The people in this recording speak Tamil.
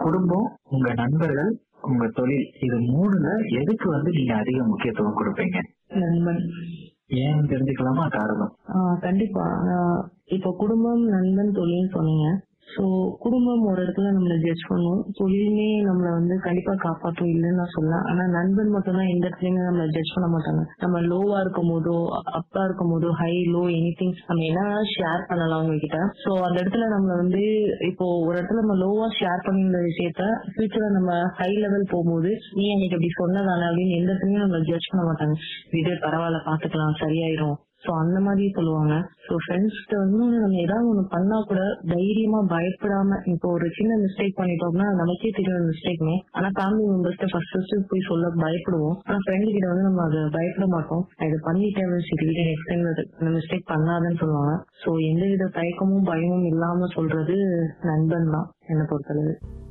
குடும்பம் உங்க நண்பர்கள் உங்க தொழில் இது மூணுல எதுக்கு வந்து நீங்க அதிக முக்கியத்துவம் கொடுப்பீங்க நண்பன் ஏன் தெரிஞ்சுக்கலாமா காரணம் ஆஹ் கண்டிப்பா ஆஹ் இப்போ குடும்பம் நண்பன் தொழில்னு சொன்னீங்க சோ குடும்பம் ஒரு இடத்துல நம்மள ஜட்ஜ் பண்ணும் தொழிலுமே நம்மள வந்து கண்டிப்பா காப்பாற்றும் இல்லைன்னு நான் சொல்லலாம் ஆனா நண்பன் மட்டும் தான் எந்த இடத்துலயுமே நம்மள ஜட்ஜ் பண்ண மாட்டாங்க நம்ம லோவா இருக்கும் போதோ அப்பா இருக்கும் போதோ ஹை லோ எனி நம்ம என்ன ஷேர் பண்ணலாம் அவங்க கிட்ட சோ அந்த இடத்துல நம்மள வந்து இப்போ ஒரு இடத்துல நம்ம லோவா ஷேர் பண்ணிருந்த விஷயத்த ஃபியூச்சர்ல நம்ம ஹை லெவல் போகும்போது நீ எனக்கு இப்படி சொன்னதானே அப்படின்னு எந்த இடத்துலயும் நம்மள ஜட்ஜ் பண்ண மாட்டாங்க இது பரவாயில்ல பாத்துக்கலாம் சரியாயிரும் சோ அந்த மாதிரி சொல்லுவாங்க சோ ஃப்ரெண்ட்ஸ்கிட்ட வந்து நம்ம ஏதாவது ஒண்ணு பண்ணா கூட தைரியமா பயப்படாம இப்போ ஒரு சின்ன மிஸ்டேக் பண்ணிட்டோம்னா நமக்கே தெரியும் மிஸ்டேக்னு ஆனா ஃபேமிலி மெம்பர்ஸ்ட ஃபர்ஸ்ட் ஃபர்ஸ்ட் போய் சொல்ல பயப்படுவோம் ஆனா ஃப்ரெண்டு கிட்ட வந்து நம்ம அதை பயப்பட மாட்டோம் நான் இதை பண்ணிட்டேன் சரி நெக்ஸ்ட் டைம் அந்த மிஸ்டேக் பண்ணாதன்னு சொல்லுவாங்க சோ எந்தவித தயக்கமும் பயமும் இல்லாம சொல்றது நண்பன் தான் என்னை பொறுத்தளவு